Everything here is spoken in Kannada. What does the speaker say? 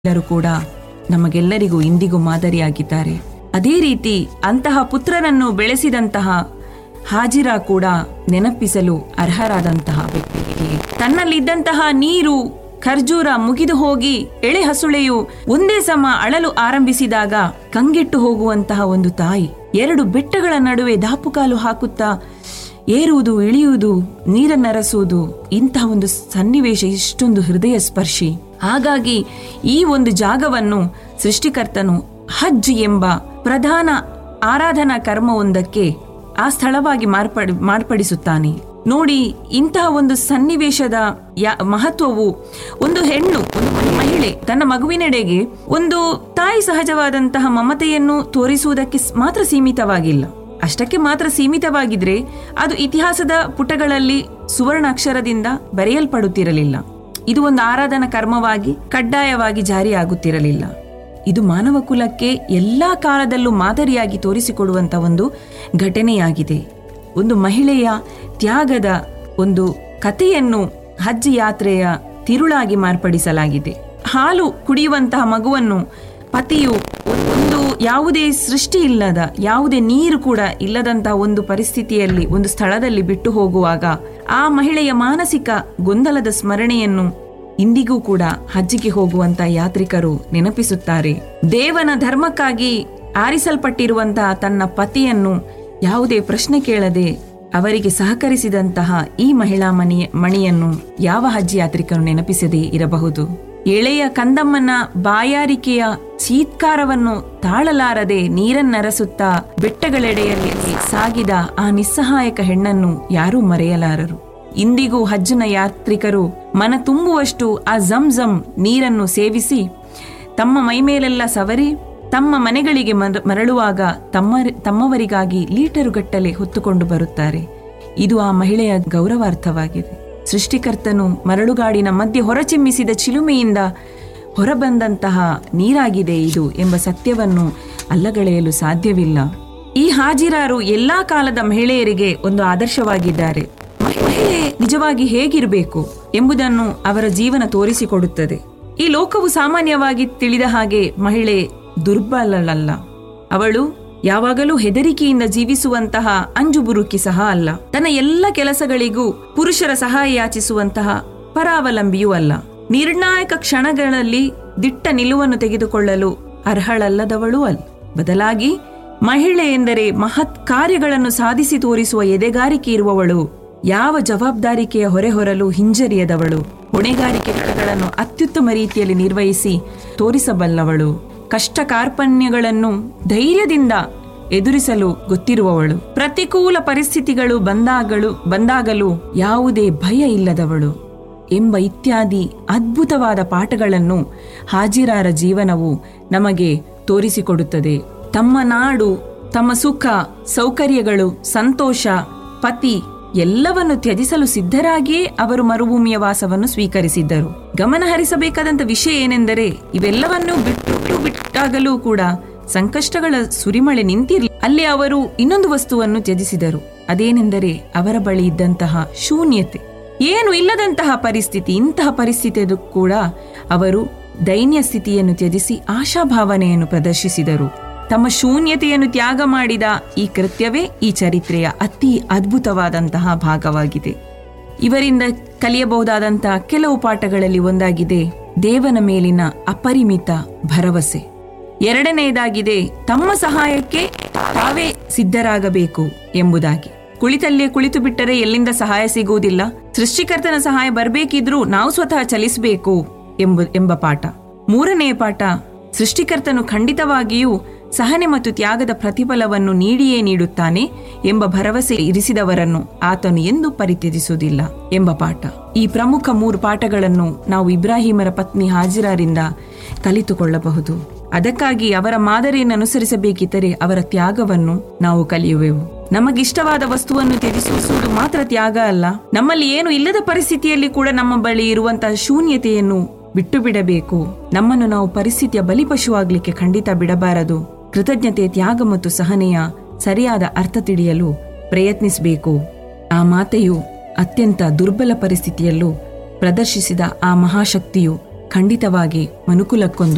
ಎಲ್ಲರೂ ಕೂಡ ನಮಗೆಲ್ಲರಿಗೂ ಇಂದಿಗೂ ಮಾದರಿಯಾಗಿದ್ದಾರೆ ಅದೇ ರೀತಿ ಅಂತಹ ಪುತ್ರನನ್ನು ಬೆಳೆಸಿದಂತಹ ಹಾಜಿರಾ ಕೂಡ ನೆನಪಿಸಲು ಅರ್ಹರಾದಂತಹ ವ್ಯಕ್ತಿ ತನ್ನಲ್ಲಿದ್ದಂತಹ ನೀರು ಖರ್ಜೂರ ಮುಗಿದು ಹೋಗಿ ಎಳೆ ಹಸುಳೆಯು ಒಂದೇ ಸಮ ಅಳಲು ಆರಂಭಿಸಿದಾಗ ಕಂಗೆಟ್ಟು ಹೋಗುವಂತಹ ಒಂದು ತಾಯಿ ಎರಡು ಬೆಟ್ಟಗಳ ನಡುವೆ ದಾಪುಕಾಲು ಹಾಕುತ್ತಾ ಏರುವುದು ಇಳಿಯುವುದು ನೀರನ್ನರಸುವುದು ಇಂತಹ ಒಂದು ಸನ್ನಿವೇಶ ಇಷ್ಟೊಂದು ಹೃದಯ ಸ್ಪರ್ಶಿ ಹಾಗಾಗಿ ಈ ಒಂದು ಜಾಗವನ್ನು ಸೃಷ್ಟಿಕರ್ತನು ಹಜ್ ಎಂಬ ಪ್ರಧಾನ ಆರಾಧನಾ ಕರ್ಮವೊಂದಕ್ಕೆ ಆ ಸ್ಥಳವಾಗಿ ಮಾರ್ಪಡಿ ಮಾರ್ಪಡಿಸುತ್ತಾನೆ ನೋಡಿ ಇಂತಹ ಒಂದು ಸನ್ನಿವೇಶದ ಯಾ- ಮಹತ್ವವು ಒಂದು ಹೆಣ್ಣು ಒಂದು ಮಹಿಳೆ ತನ್ನ ಮಗುವಿನೆಡೆಗೆ ಒಂದು ತಾಯಿ ಸಹಜವಾದಂತಹ ಮಮತೆಯನ್ನು ತೋರಿಸುವುದಕ್ಕೆ ಸ್- ಮಾತ್ರ ಸೀಮಿತವಾಗಿಲ್ಲ ಅಷ್ಟಕ್ಕೆ ಮಾತ್ರ ಸೀಮಿತವಾಗಿದ್ರೆ ಅದು ಇತಿಹಾಸದ ಪುಟಗಳಲ್ಲಿ ಸುವರ್ಣ ಅಕ್ಷರದಿಂದ ಬರೆಯಲ್ಪಡುತ್ತಿರಲಿಲ್ಲ ಇದು ಒಂದು ಆರಾಧನಾ ಕರ್ಮವಾಗಿ ಕಡ್ಡಾಯವಾಗಿ ಜಾರಿಯಾಗುತ್ತಿರಲಿಲ್ಲ ಇದು ಮಾನವ ಕುಲಕ್ಕೆ ಎಲ್ಲಾ ಕಾಲದಲ್ಲೂ ಮಾದರಿಯಾಗಿ ತೋರಿಸಿಕೊಡುವಂತ ಒಂದು ಘಟನೆಯಾಗಿದೆ ಒಂದು ಮಹಿಳೆಯ ತ್ಯಾಗದ ಒಂದು ಕಥೆಯನ್ನು ಹಜ್ ಯಾತ್ರೆಯ ತಿರುಳಾಗಿ ಮಾರ್ಪಡಿಸಲಾಗಿದೆ ಹಾಲು ಕುಡಿಯುವಂತಹ ಮಗುವನ್ನು ಪತಿಯು ಒಂದು ಯಾವುದೇ ಸೃಷ್ಟಿ ಇಲ್ಲದ ಯಾವುದೇ ನೀರು ಕೂಡ ಇಲ್ಲದಂತಹ ಒಂದು ಪರಿಸ್ಥಿತಿಯಲ್ಲಿ ಒಂದು ಸ್ಥಳದಲ್ಲಿ ಬಿಟ್ಟು ಹೋಗುವಾಗ ಆ ಮಹಿಳೆಯ ಮಾನಸಿಕ ಗೊಂದಲದ ಸ್ಮರಣೆಯನ್ನು ಇಂದಿಗೂ ಕೂಡ ಹಜ್ಜಿಗೆ ಹೋಗುವಂತ ಯಾತ್ರಿಕರು ನೆನಪಿಸುತ್ತಾರೆ ದೇವನ ಧರ್ಮಕ್ಕಾಗಿ ಆರಿಸಲ್ಪಟ್ಟಿರುವಂತಹ ತನ್ನ ಪತಿಯನ್ನು ಯಾವುದೇ ಪ್ರಶ್ನೆ ಕೇಳದೆ ಅವರಿಗೆ ಸಹಕರಿಸಿದಂತಹ ಈ ಮಹಿಳಾ ಮಣಿಯ ಮಣಿಯನ್ನು ಯಾವ ಹಜ್ ಯಾತ್ರಿಕರು ನೆನಪಿಸದೇ ಇರಬಹುದು ಎಳೆಯ ಕಂದಮ್ಮನ ಬಾಯಾರಿಕೆಯ ಚೀತ್ಕಾರವನ್ನು ತಾಳಲಾರದೆ ನೀರನ್ನರಸುತ್ತಾ ಬೆಟ್ಟಗಳೆಡೆಯಲ್ಲಿ ಸಾಗಿದ ಆ ನಿಸ್ಸಹಾಯಕ ಹೆಣ್ಣನ್ನು ಯಾರೂ ಮರೆಯಲಾರರು ಇಂದಿಗೂ ಹಜ್ಜನ ಯಾತ್ರಿಕರು ಮನ ತುಂಬುವಷ್ಟು ಆ ಜಮ್ ಜಮ್ ನೀರನ್ನು ಸೇವಿಸಿ ತಮ್ಮ ಮೈಮೇಲೆಲ್ಲ ಸವರಿ ತಮ್ಮ ಮನೆಗಳಿಗೆ ಮರ- ಮರಳುವಾಗ ತಮ್ಮ ತಮ್ಮವರಿಗಾಗಿ ಲೀಟರುಗಟ್ಟಲೆ ಹೊತ್ತುಕೊಂಡು ಬರುತ್ತಾರೆ ಇದು ಆ ಮಹಿಳೆಯ ಗೌರವಾರ್ಥವಾಗಿದೆ ಸೃಷ್ಟಿಕರ್ತನು ಮರಳುಗಾಡಿನ ಮಧ್ಯೆ ಹೊರಚಿಮ್ಮಿಸಿದ ಚಿಲುಮೆಯಿಂದ ಹೊರಬಂದಂತಹ ನೀರಾಗಿದೆ ಇದು ಎಂಬ ಸತ್ಯವನ್ನು ಅಲ್ಲಗಳೆಯಲು ಸಾಧ್ಯವಿಲ್ಲ ಈ ಹಾಜಿರಾರು ಎಲ್ಲಾ ಕಾಲದ ಮಹಿಳೆಯರಿಗೆ ಒಂದು ಆದರ್ಶವಾಗಿದ್ದಾರೆ ಮಹಿಳೆ ನಿಜವಾಗಿ ಹೇಗಿರಬೇಕು ಎಂಬುದನ್ನು ಅವರ ಜೀವನ ತೋರಿಸಿಕೊಡುತ್ತದೆ ಈ ಲೋಕವು ಸಾಮಾನ್ಯವಾಗಿ ತಿಳಿದ ಹಾಗೆ ಮಹಿಳೆ ದುರ್ಬಲಳಲ್ಲ ಅವಳು ಯಾವಾಗಲೂ ಹೆದರಿಕೆಯಿಂದ ಜೀವಿಸುವಂತಹ ಅಂಜುಬುರುಕಿ ಸಹ ಅಲ್ಲ ತನ್ನ ಎಲ್ಲ ಕೆಲಸಗಳಿಗೂ ಪುರುಷರ ಸಹಾಯ ಯಾಚಿಸುವಂತಹ ಪರಾವಲಂಬಿಯೂ ಅಲ್ಲ ನಿರ್ಣಾಯಕ ಕ್ಷಣಗಳಲ್ಲಿ ದಿಟ್ಟ ನಿಲುವನ್ನು ತೆಗೆದುಕೊಳ್ಳಲು ಅರ್ಹಳಲ್ಲದವಳೂ ಅಲ್ಲ ಬದಲಾಗಿ ಮಹಿಳೆ ಎಂದರೆ ಮಹತ್ ಕಾರ್ಯಗಳನ್ನು ಸಾಧಿಸಿ ತೋರಿಸುವ ಎದೆಗಾರಿಕೆ ಇರುವವಳು ಯಾವ ಜವಾಬ್ದಾರಿಕೆಯ ಹೊರೆ ಹೊರಲು ಹಿಂಜರಿಯದವಳು ಹೊಣೆಗಾರಿಕೆಗಳನ್ನು ಅತ್ಯುತ್ತಮ ರೀತಿಯಲ್ಲಿ ನಿರ್ವಹಿಸಿ ತೋರಿಸಬಲ್ಲವಳು ಕಷ್ಟ ಕಾರ್ಪಣ್ಯಗಳನ್ನು ಧೈರ್ಯದಿಂದ ಎದುರಿಸಲು ಗೊತ್ತಿರುವವಳು ಪ್ರತಿಕೂಲ ಪರಿಸ್ಥಿತಿಗಳು ಬಂದಾಗಲು ಬಂದಾಗಲೂ ಯಾವುದೇ ಭಯ ಇಲ್ಲದವಳು ಎಂಬ ಇತ್ಯಾದಿ ಅದ್ಭುತವಾದ ಪಾಠಗಳನ್ನು ಹಾಜಿರಾರ ಜೀವನವು ನಮಗೆ ತೋರಿಸಿಕೊಡುತ್ತದೆ ತಮ್ಮ ನಾಡು ತಮ್ಮ ಸುಖ ಸೌಕರ್ಯಗಳು ಸಂತೋಷ ಪತಿ ಎಲ್ಲವನ್ನು ತ್ಯಜಿಸಲು ಸಿದ್ಧರಾಗಿಯೇ ಅವರು ಮರುಭೂಮಿಯ ವಾಸವನ್ನು ಸ್ವೀಕರಿಸಿದ್ದರು ಗಮನ ಹರಿಸಬೇಕಾದಂತ ವಿಷಯ ಏನೆಂದರೆ ಇವೆಲ್ಲವನ್ನೂ ಬಿಟ್ಟು ಬಿಟ್ಟಾಗಲೂ ಕೂಡ ಸಂಕಷ್ಟಗಳ ಸುರಿಮಳೆ ನಿಂತಿರಲಿ ಅಲ್ಲಿ ಅವರು ಇನ್ನೊಂದು ವಸ್ತುವನ್ನು ತ್ಯಜಿಸಿದರು ಅದೇನೆಂದರೆ ಅವರ ಬಳಿ ಇದ್ದಂತಹ ಶೂನ್ಯತೆ ಏನು ಇಲ್ಲದಂತಹ ಪರಿಸ್ಥಿತಿ ಇಂತಹ ಪರಿಸ್ಥಿತಿಯದು ಕೂಡ ಅವರು ದೈನ್ಯ ಸ್ಥಿತಿಯನ್ನು ತ್ಯಜಿಸಿ ಆಶಾಭಾವನೆಯನ್ನು ಪ್ರದರ್ಶಿಸಿದರು ತಮ್ಮ ಶೂನ್ಯತೆಯನ್ನು ತ್ಯಾಗ ಮಾಡಿದ ಈ ಕೃತ್ಯವೇ ಈ ಚರಿತ್ರೆಯ ಅತಿ ಅದ್ಭುತವಾದಂತಹ ಭಾಗವಾಗಿದೆ ಇವರಿಂದ ಕಲಿಯಬಹುದಾದಂತಹ ಕೆಲವು ಪಾಠಗಳಲ್ಲಿ ಒಂದಾಗಿದೆ ದೇವನ ಮೇಲಿನ ಅಪರಿಮಿತ ಭರವಸೆ ಎರಡನೆಯದಾಗಿದೆ ತಮ್ಮ ಸಹಾಯಕ್ಕೆ ತಾವೇ ಸಿದ್ಧರಾಗಬೇಕು ಎಂಬುದಾಗಿ ಕುಳಿತಲ್ಲೇ ಕುಳಿತು ಬಿಟ್ಟರೆ ಎಲ್ಲಿಂದ ಸಹಾಯ ಸಿಗುವುದಿಲ್ಲ ಸೃಷ್ಟಿಕರ್ತನ ಸಹಾಯ ಬರಬೇಕಿದ್ರೂ ನಾವು ಸ್ವತಃ ಚಲಿಸಬೇಕು ಎಂಬ ಎಂಬ ಪಾಠ ಮೂರನೆಯ ಪಾಠ ಸೃಷ್ಟಿಕರ್ತನು ಖಂಡಿತವಾಗಿಯೂ ಸಹನೆ ಮತ್ತು ತ್ಯಾಗದ ಪ್ರತಿಫಲವನ್ನು ನೀಡಿಯೇ ನೀಡುತ್ತಾನೆ ಎಂಬ ಭರವಸೆ ಇರಿಸಿದವರನ್ನು ಆತನು ಎಂದು ಪರಿತ್ಯಜಿಸುವುದಿಲ್ಲ ಎಂಬ ಪಾಠ ಈ ಪ್ರಮುಖ ಮೂರು ಪಾಠಗಳನ್ನು ನಾವು ಇಬ್ರಾಹಿಮರ ಪತ್ನಿ ಹಾಜಿರಾರಿಂದ ಕಲಿತುಕೊಳ್ಳಬಹುದು ಅದಕ್ಕಾಗಿ ಅವರ ಮಾದರಿಯನ್ನು ಅನುಸರಿಸಬೇಕಿದ್ದರೆ ಅವರ ತ್ಯಾಗವನ್ನು ನಾವು ಕಲಿಯುವೆವು ನಮಗಿಷ್ಟವಾದ ವಸ್ತುವನ್ನು ತ್ಯಜಿಸುವುದು ಮಾತ್ರ ತ್ಯಾಗ ಅಲ್ಲ ನಮ್ಮಲ್ಲಿ ಏನು ಇಲ್ಲದ ಪರಿಸ್ಥಿತಿಯಲ್ಲಿ ಕೂಡ ನಮ್ಮ ಬಳಿ ಇರುವಂತಹ ಶೂನ್ಯತೆಯನ್ನು ಬಿಟ್ಟು ಬಿಡಬೇಕು ನಮ್ಮನ್ನು ನಾವು ಪರಿಸ್ಥಿತಿಯ ಬಲಿಪಶುವಾಗ್ಲಿಕ್ಕೆ ಖಂಡಿತ ಬಿಡಬಾರದು ಕೃತಜ್ಞತೆ ತ್ಯಾಗ ಮತ್ತು ಸಹನೆಯ ಸರಿಯಾದ ಅರ್ಥ ತಿಳಿಯಲು ಪ್ರಯತ್ನಿಸಬೇಕು ಆ ಮಾತೆಯು ಅತ್ಯಂತ ದುರ್ಬಲ ಪರಿಸ್ಥಿತಿಯಲ್ಲೂ ಪ್ರದರ್ಶಿಸಿದ ಆ ಮಹಾಶಕ್ತಿಯು ಖಂಡಿತವಾಗಿ ಮನುಕುಲಕ್ಕೊಂದು